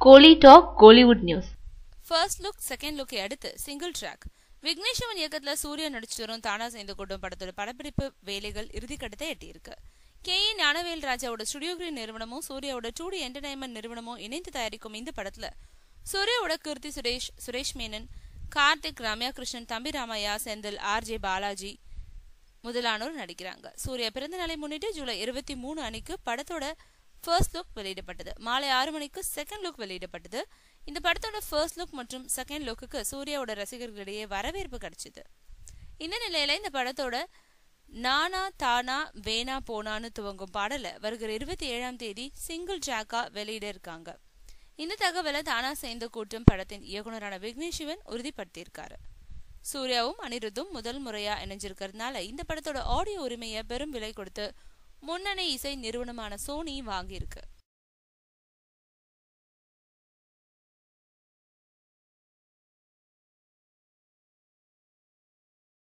கோலி talk Kollywood news first look second லுக்கை அடுத்து single track விக்னேஷ்வன் இயக்கத்துல சூர்யா நடிச்சிட்டு வரும் தானா சேர்ந்து கூட்டம் படத்தோட படப்பிடிப்பு வேலைகள் இறுதிக்கட்டத்தை எட்டியிருக்கு கே ஏ ஞானவேல் ராஜாவோட ஸ்டுடியோ கிரீன் நிறுவனமும் சூர்யாவோட டூ டி என்டர்டைன்மெண்ட் நிறுவனமும் இணைந்து தயாரிக்கும் இந்த படத்துல சூர்யாவோட கீர்த்தி சுரேஷ் சுரேஷ் மேனன் கார்த்திக் ரம்யா கிருஷ்ணன் தம்பி ராமையா செந்தில் ஆர் ஜே பாலாஜி முதலானோர் நடிக்கிறாங்க சூர்யா பிறந்த நாளை முன்னிட்டு ஜூலை இருபத்தி மூணு அன்னைக்கு படத்தோட ஃபர்ஸ்ட் லுக் வெளியிடப்பட்டது மாலை ஆறு மணிக்கு செகண்ட் லுக் வெளியிடப்பட்டது இந்த படத்தோட ஃபர்ஸ்ட் லுக் மற்றும் செகண்ட் லுக்குக்கு சூர்யாவோட ரசிகர்களிடையே வரவேற்பு கிடைச்சது இந்த நிலையில இந்த படத்தோட நானா தானா வேணா போனான்னு துவங்கும் பாடலை வருகிற இருபத்தி ஏழாம் தேதி சிங்கிள் ட்ராக்கா வெளியிட இருக்காங்க இந்த தகவலை தானா சேர்ந்த கூட்டம் படத்தின் இயக்குனரான விக்னேஷ் சிவன் உறுதிப்படுத்தியிருக்காரு சூர்யாவும் அனிருத்தும் முதல் முறையா இணைஞ்சிருக்கிறதுனால இந்த படத்தோட ஆடியோ உரிமையை பெரும் விலை கொடுத்து முன்னணி இசை நிறுவனமான சோனி வாங்கியிருக்கு